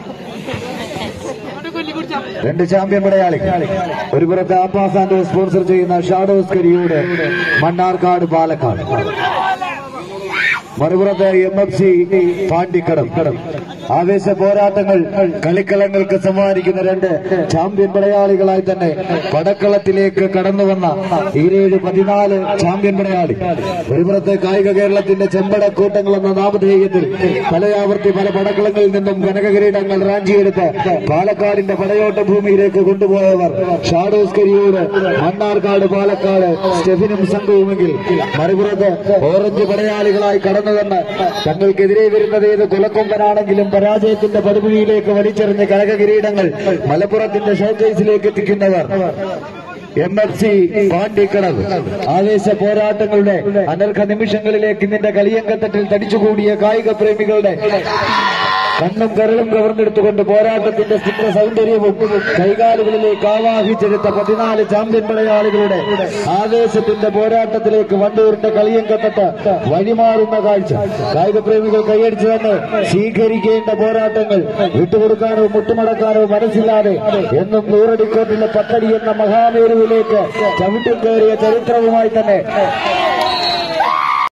രണ്ട് ചാമ്പ്യൻ പടയാളി ഒരു പുറത്ത് ആപ്പാസ് ആൻഡ് സ്പോൺസർ ചെയ്യുന്ന ഷാഡോസ് കരിയൂട് മണ്ണാർക്കാട് പാലക്കാട് മറുപുറത്ത് എം എഫ് സി പാണ്ടിക്കടം ആവേശ പോരാട്ടങ്ങൾ കളിക്കളങ്ങൾക്ക് സമ്മാനിക്കുന്ന രണ്ട് ചാമ്പ്യൻ പടയാളികളായി തന്നെ പടക്കളത്തിലേക്ക് കടന്നു വന്ന ഈരേഴ് പതിനാല് ചാമ്പ്യൻ പടയാളി ഒരു പുറത്ത് കായിക കേരളത്തിന്റെ ചെമ്പടക്കൂട്ടങ്ങൾ എന്ന നാമധേയത്തിൽ പലയാവർത്തി പല പടക്കളങ്ങളിൽ നിന്നും കനകകിരീടങ്ങൾ റാഞ്ചിയെടുത്ത് പാലക്കാടിന്റെ പടയോട്ട ഭൂമിയിലേക്ക് കൊണ്ടുപോയവർ ഷാഡോസ് കരിയൂര് മണ്ണാർക്കാട് പാലക്കാട് സ്റ്റെഫിനും സംഘവുമെങ്കിൽ മറുപുറത്ത് ഓറഞ്ച് പടയാളികളായി കടന്നു വന്ന് തങ്ങൾക്കെതിരെ വരുന്നത് ഏത് കുലക്കൊമ്പനാണെങ്കിലും പരാജയത്തിന്റെ പടുകുഴിയിലേക്ക് വലിച്ചെറിഞ്ഞ കനകകിരീടങ്ങൾ മലപ്പുറത്തിന്റെ ഷോക്കേസിലേക്ക് എത്തിക്കുന്നവർ എം എഫ് സി പാണ്ടിക്കടവ് ആവേശ പോരാട്ടങ്ങളുടെ അനർഘ നിമിഷങ്ങളിലേക്ക് ഇന്നിന്റെ കളിയങ്കത്തട്ടിൽ തടിച്ചുകൂടിയ കായിക പ്രേമികളുടെ കണ്ണും കരളും കവർന്നെടുത്തുകൊണ്ട് പോരാട്ടത്തിന്റെ ചിത്ര സൗന്ദര്യവും കൈകാലുകളിലേക്ക് ആവാഹിച്ചെടുത്ത പതിനാല് ചാമ്പ്യൻ പടയാളികളുടെ ആവേശത്തിന്റെ പോരാട്ടത്തിലേക്ക് വണ്ടൂരിന്റെ കളിയങ്കത്തട്ട് വഴിമാറുന്ന കാഴ്ച കായിക പ്രേമികൾ കൈയടിച്ചു തന്നെ സ്വീകരിക്കേണ്ട പോരാട്ടങ്ങൾ വിട്ടുകൊടുക്കാനോ മുട്ടുമടക്കാനോ മനസ്സില്ലാതെ എന്നും നൂറടിക്കോട്ടിലെ പത്തടി എന്ന മഹാമേരുവിലേക്ക് ചവിട്ടും കയറിയ ചരിത്രവുമായി തന്നെ